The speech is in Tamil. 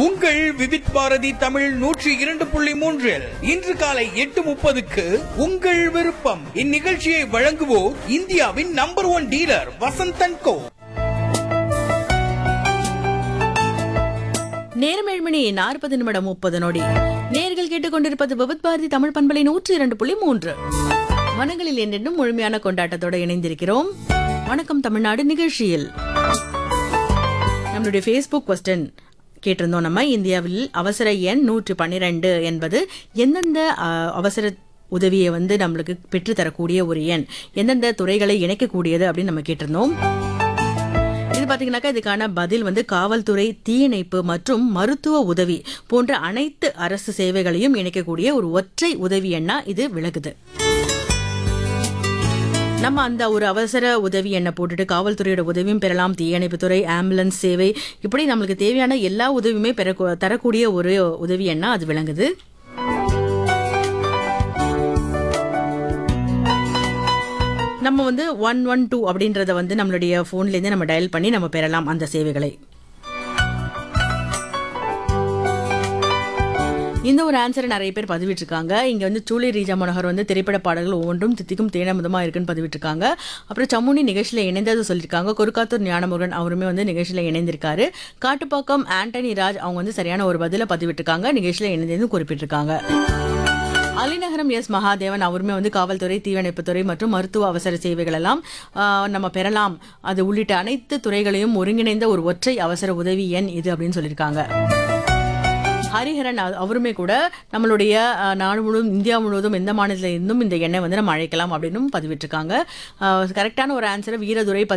உங்கள் விவித் பாரதி தமிழ் நூற்றி இரண்டு புள்ளி மூன்றில் இன்று காலை எட்டு முப்பதுக்கு உங்கள் விருப்பம் இந்நிகழ்ச்சியை வழங்குவோர் இந்தியாவின் number one dealer Vasanthan co நேரம் ஏழு மணி நாற்பது நிமிடம் முப்பது நொடி நேர்கள் கேட்டுக்கொண்டிருப்பது விபத் பாரதி தமிழ் பண்பலை நூற்றி இரண்டு புள்ளி மூன்று மனங்களில் என்றென்றும் முழுமையான கொண்டாட்டத்தோடு இணைந்திருக்கிறோம் வணக்கம் தமிழ்நாடு நிகழ்ச்சியில் நம்மளுடைய ஃபேஸ்புக் கொஸ்டின் கேட்டிருந்தோம் நம்ம இந்தியாவில் அவசர எண் நூற்று பன்னிரெண்டு என்பது எந்தெந்த அ, அவசர உதவியை வந்து நம்மளுக்கு பெற்றுத்தரக்கூடிய ஒரு எண் எந்தெந்த துறைகளை இணைக்கக்கூடியது அப்படின்னு நம்ம கேட்டிருந்தோம் இது பாத்தீங்கன்னாக்கா இதுக்கான பதில் வந்து காவல்துறை தீயணைப்பு மற்றும் மருத்துவ உதவி போன்ற அனைத்து அரசு சேவைகளையும் இணைக்கக்கூடிய ஒரு ஒற்றை உதவி எண்ணா இது விளக்குது நம்ம அந்த ஒரு அவசர உதவி எண்ணை போட்டுட்டு காவல்துறையோட உதவியும் பெறலாம் தீயணைப்புத்துறை ஆம்புலன்ஸ் சேவை இப்படி நம்மளுக்கு தேவையான எல்லா உதவியுமே பெற தரக்கூடிய ஒரு உதவி எண்ணா அது விளங்குது நம்ம வந்து ஒன் ஒன் டூ அப்படின்றத வந்து நம்மளுடைய ஃபோன்லேருந்து நம்ம டயல் பண்ணி நம்ம பெறலாம் அந்த சேவைகளை இந்த ஒரு ஆன்சரை நிறைய பேர் பதிவிட்டிருக்காங்க இங்க வந்து சூளை ரீஜா மனோகர் வந்து திரைப்பட பாடல்கள் ஒவ்வொன்றும் தித்திக்கும் தேனமுதமா இருக்குன்னு பதிவிட்டிருக்காங்க அப்புறம் சம்முனி நிகழ்ச்சியில இணைந்தது சொல்லியிருக்காங்க கொருக்காத்தூர் ஞானமுருகன் அவருமே வந்து நிகழ்ச்சியில இணைந்திருக்காரு காட்டுப்பாக்கம் ஆண்டனி ராஜ் அவங்க வந்து சரியான ஒரு பதில பதிவிட்டிருக்காங்க நிகழ்ச்சியில இணைந்ததும் குறிப்பிட்டிருக்காங்க அலிநகரம் எஸ் மகாதேவன் அவருமே வந்து காவல்துறை தீயணைப்புத்துறை மற்றும் மருத்துவ அவசர சேவைகள் எல்லாம் ஆஹ், நம்ம பெறலாம் அது உள்ளிட்ட அனைத்து துறைகளையும் ஒருங்கிணைந்த ஒரு ஒற்றை அவசர உதவி எண் இது அப்படின்னு சொல்லியிருக்காங்க ஹரிஹரன் அவ- அவருமே கூட நம்மளுடைய ஆஹ், நாடு முழுவதும் இந்தியா முழுவதும் எந்த மாநிலத்தில் இருந்தும் இந்த எண்ணை வந்து நம்ம அழைக்கலாம் அப்படின்னு பதிவிட்டிருக்காங்க கரெக்டான ஒரு ஆன்சரை வீரதுரை